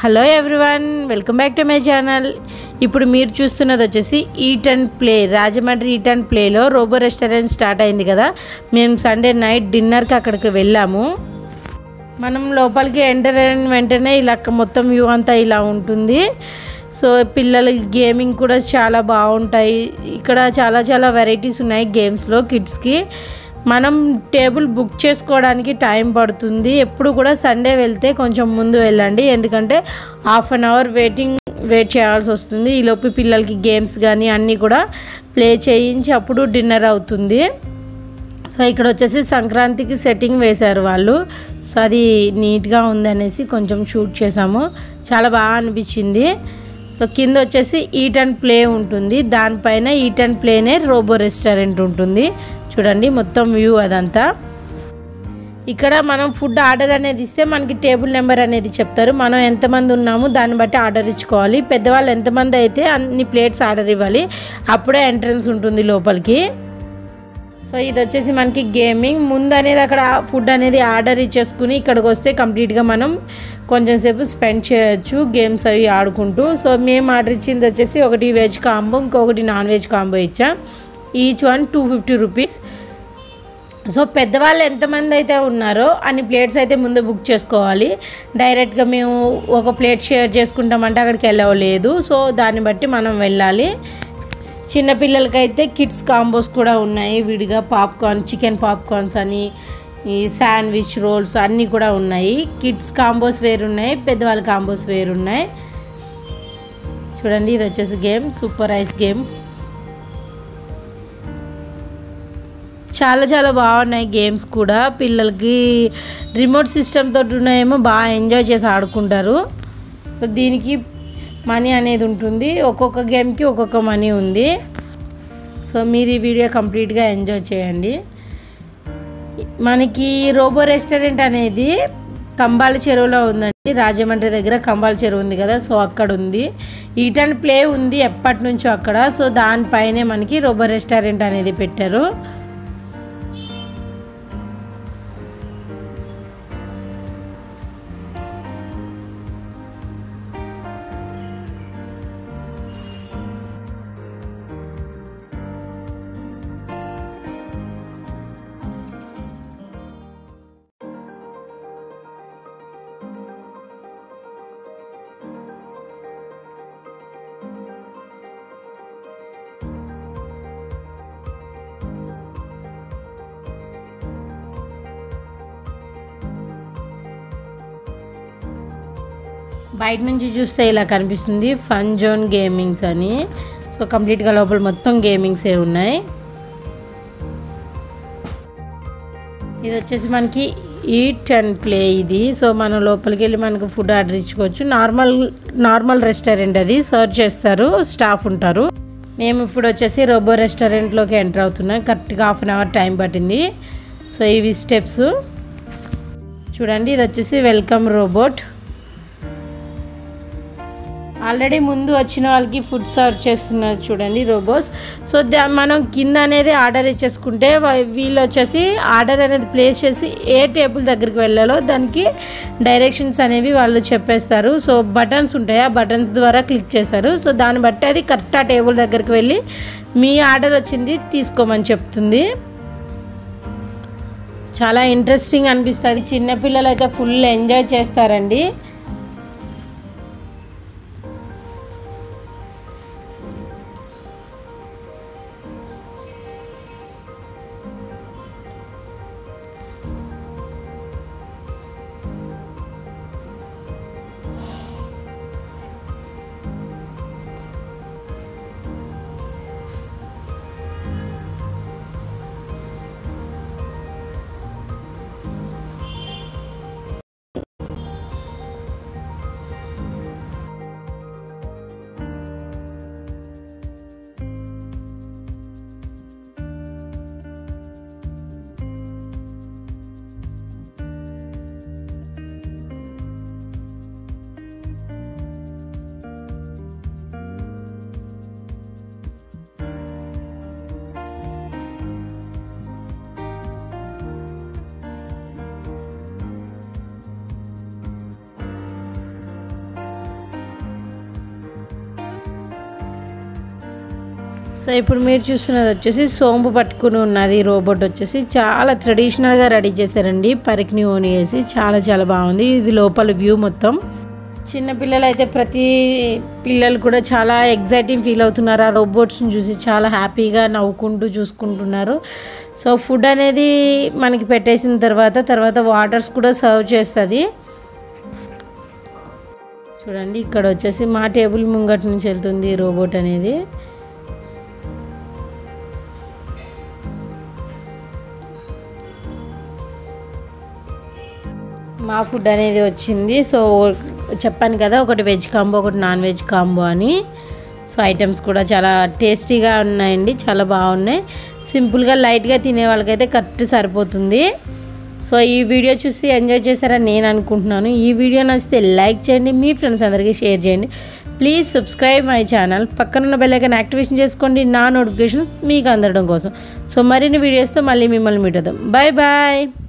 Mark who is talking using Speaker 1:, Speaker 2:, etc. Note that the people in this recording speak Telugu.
Speaker 1: hello everyone welcome back to my channel ఇప్పుడు మీరు చూస్తున్నది వచ్చేసి eat and play Rajahmundry eat and ప్లేలో రోబో రెస్టారెంట్ స్టార్ట్ అయింది కదా మేము సండే నైట్ డిన్నర్కి అక్కడికి వెళ్ళాము మనం లోపలికి ఎంటర్ అయిన వెంటనే ఇలా మొత్తం వ్యూ అంతా ఇలా ఉంటుంది సో పిల్లలకి గేమింగ్ కూడా చాలా బాగుంటాయి ఇక్కడ చాలా చాలా వెరైటీస్ ఉన్నాయి గేమ్స్లో కిడ్స్కి మనం టేబుల్ బుక్ చేసుకోవడానికి టైం పడుతుంది ఎప్పుడు కూడా సండే వెళ్తే కొంచెం ముందు వెళ్ళండి ఎందుకంటే half an hour waiting wait చేయాల్సి వస్తుంది ఈలోపు పిల్లలకి గేమ్స్ కానీ అన్నీ కూడా ప్లే చేయించి అప్పుడు డిన్నర్ అవుతుంది సో ఇక్కడ వచ్చేసి సంక్రాంతికి సెట్టింగ్ వేశారు వాళ్ళు సో అది నీట్గా ఉందనేసి కొంచెం షూట్ చేసాము చాలా బాగా అనిపించింది సో కింద వచ్చేసి ఈట్ అండ్ ప్లే ఉంటుంది దానిపైన ఈట్ అండ్ ప్లేనే రోబో రెస్టారెంట్ ఉంటుంది చూడండి మొత్తం వ్యూ అదంతా ఇక్కడ మనం ఫుడ్ ఆర్డర్ అనేది ఇస్తే మనకి టేబుల్ నెంబర్ అనేది చెప్తారు మనం ఎంతమంది ఉన్నాము దాన్ని బట్టి ఆర్డర్ ఇచ్చుకోవాలి పెద్దవాళ్ళు ఎంతమంది అయితే అన్ని ప్లేట్స్ ఆర్డర్ ఇవ్వాలి అప్పుడే ఎంట్రన్స్ ఉంటుంది లోపలికి సో ఇది వచ్చేసి మనకి గేమింగ్ ముందు అనేది అక్కడ ఫుడ్ అనేది ఆర్డర్ ఇచ్చేసుకుని ఇక్కడికి వస్తే కంప్లీట్గా మనం కొంచెం సేపు స్పెండ్ చేయొచ్చు గేమ్స్ అవి ఆడుకుంటూ సో మేము ఆర్డర్ ఇచ్చింది వచ్చేసి ఒకటి వెజ్ కాంబో ఇంకొకటి నాన్ వెజ్ కాంబో ఇచ్చాం each one two fifty rupees so పెద్దవాళ్ళు ఎంతమంది అయితే ఉన్నారో అన్ని ప్లేట్స్ అయితే ముందు బుక్ చేసుకోవాలి డైరెక్ట్గా మేము ఒక ప్లేట్ షేర్ చేసుకుంటామంటే అక్కడికి వెళ్ళలేదు సో దాన్ని బట్టి మనం వెళ్ళాలి చిన్నపిల్లలకైతే కిడ్స్ కాంబోస్ కూడా ఉన్నాయి విడిగా పాప్కార్న్ చికెన్ పాప్కార్న్స్ అని ఈ శాండ్విచ్ రోల్స్ అన్నీ కూడా ఉన్నాయి కిడ్స్ కాంబోస్ వేరున్నాయి పెద్దవాళ్ళ కాంబోస్ వేరున్నాయి చూడండి ఇది వచ్చేసి గేమ్ సూపర్ ఐస్ గేమ్ చాలా చాలా బాగున్నాయి గేమ్స్ కూడా పిల్లలకి రిమోట్ సిస్టమ్ తోటి ఉన్నాయేమో బాగా ఎంజాయ్ చేసి ఆడుకుంటారు సో దీనికి మనీ అనేది ఉంటుంది ఒక్కొక్క గేమ్కి ఒక్కొక్క మనీ ఉంది సో మీరు ఈ వీడియో కంప్లీట్గా ఎంజాయ్ చేయండి మనకి రోబో రెస్టారెంట్ అనేది కంబాల చెరువులో ఉందండి రాజమండ్రి దగ్గర కంబాల చెరువు ఉంది కదా సో అక్కడ ఉంది ఈట్ అండ్ ప్లే ఉంది ఎప్పటి నుంచో అక్కడ సో దానిపైనే మనకి రోబో రెస్టారెంట్ అనేది పెట్టారు బయట నుంచి చూస్తే ఇలా కనిపిస్తుంది ఫన్ జోన్ గేమింగ్స్ అని సో కంప్లీట్గా లోపల మొత్తం గేమింగ్సే ఉన్నాయి ఇది వచ్చేసి మనకి ఈట్ అండ్ ప్లే ఇది సో మనం లోపలికి వెళ్ళి మనకు ఫుడ్ ఆర్డర్ ఇచ్చుకోవచ్చు నార్మల్ నార్మల్ రెస్టారెంట్ అది సర్వ్ చేస్తారు స్టాఫ్ ఉంటారు మేము ఇప్పుడు వచ్చేసి రోబో రెస్టారెంట్లోకి ఎంటర్ అవుతున్నాం కరెక్ట్గా హాఫ్ అన్ అవర్ టైం పట్టింది సో ఇవి స్టెప్స్ చూడండి ఇది వచ్చేసి వెల్కమ్ రోబోట్ ఆల్రెడీ ముందు వచ్చిన వాళ్ళకి ఫుడ్ సర్వ్ చేస్తున్నారు చూడండి రోబోస్ సో దా మనం కింద అనేది ఆర్డర్ ఇచ్చేసుకుంటే వా- వీళ్ళు వచ్చేసి ఆర్డర్ అనేది ప్లేస్ చేసి ఏ టేబుల్ దగ్గరికి వెళ్ళాలో దానికి డైరెక్షన్స్ అనేవి వాళ్ళు చెప్పేస్తారు సో బటన్స్ ఉంటాయి ఆ బటన్స్ ద్వారా క్లిక్ చేస్తారు సో దాన్ని బట్టి అది కరెక్ట్ ఆ టేబుల్ దగ్గరికి వెళ్ళి మీ ఆర్డర్ వచ్చింది తీసుకోమని చెప్తుంది చాలా ఇంట్రెస్టింగ్ అనిపిస్తుంది చిన్నపిల్లలు అయితే ఫుల్ ఎంజాయ్ చేస్తారండి సో ఇప్పుడు మీరు చూస్తున్నది వచ్చేసి సోంపు పట్టుకుని ఉన్నది రోబోట్ వచ్చేసి చాలా ట్రెడిషనల్గా రెడీ చేశారండి పరికిని ఓని వేసి చాలా చాలా బాగుంది ఇది లోపల వ్యూ మొత్తం చిన్న పిల్లలు అయితే ప్రతి పిల్లలు కూడా చాలా ఎగ్జైటింగ్ ఫీల్ అవుతున్నారు ఆ రోబోట్స్ని చూసి చాలా హ్యాపీగా నవ్వుకుంటూ చూసుకుంటున్నారు సో ఫుడ్ అనేది మనకి పెట్టేసిన తర్వాత తర్వాత వాటర్స్ కూడా సర్వ్ చేస్తుంది చూడండి ఇక్కడ వచ్చేసి మా టేబుల్ ముంగటి నుంచి వెళ్తుంది ఈ రోబోట్ అనేది మా ఫుడ్ అనేది వచ్చింది సో చెప్పాను కదా ఒకటి వెజ్ కాంబో ఒకటి నాన్ వెజ్ కాంబో అని సో ఐటమ్స్ కూడా చాలా టేస్టీగా ఉన్నాయండి చాలా బాగున్నాయి సింపుల్గా లైట్గా తినే వాళ్ళకైతే కరెక్ట్ సరిపోతుంది సో ఈ వీడియో చూసి ఎంజాయ్ చేశారని నేను అనుకుంటున్నాను ఈ వీడియో నచ్చితే లైక్ చేయండి మీ ఫ్రెండ్స్ అందరికీ షేర్ చేయండి ప్లీజ్ సబ్స్క్రైబ్ మై ఛానల్ పక్కనున్న బెల్ ఐకాన్ యాక్టివేషన్ చేసుకోండి నా నోటిఫికేషన్ మీకు అందడం కోసం సో మరిన్ని వీడియోస్తో మళ్ళీ మిమ్మల్ని మీట్ అవుదాం బాయ్ బాయ్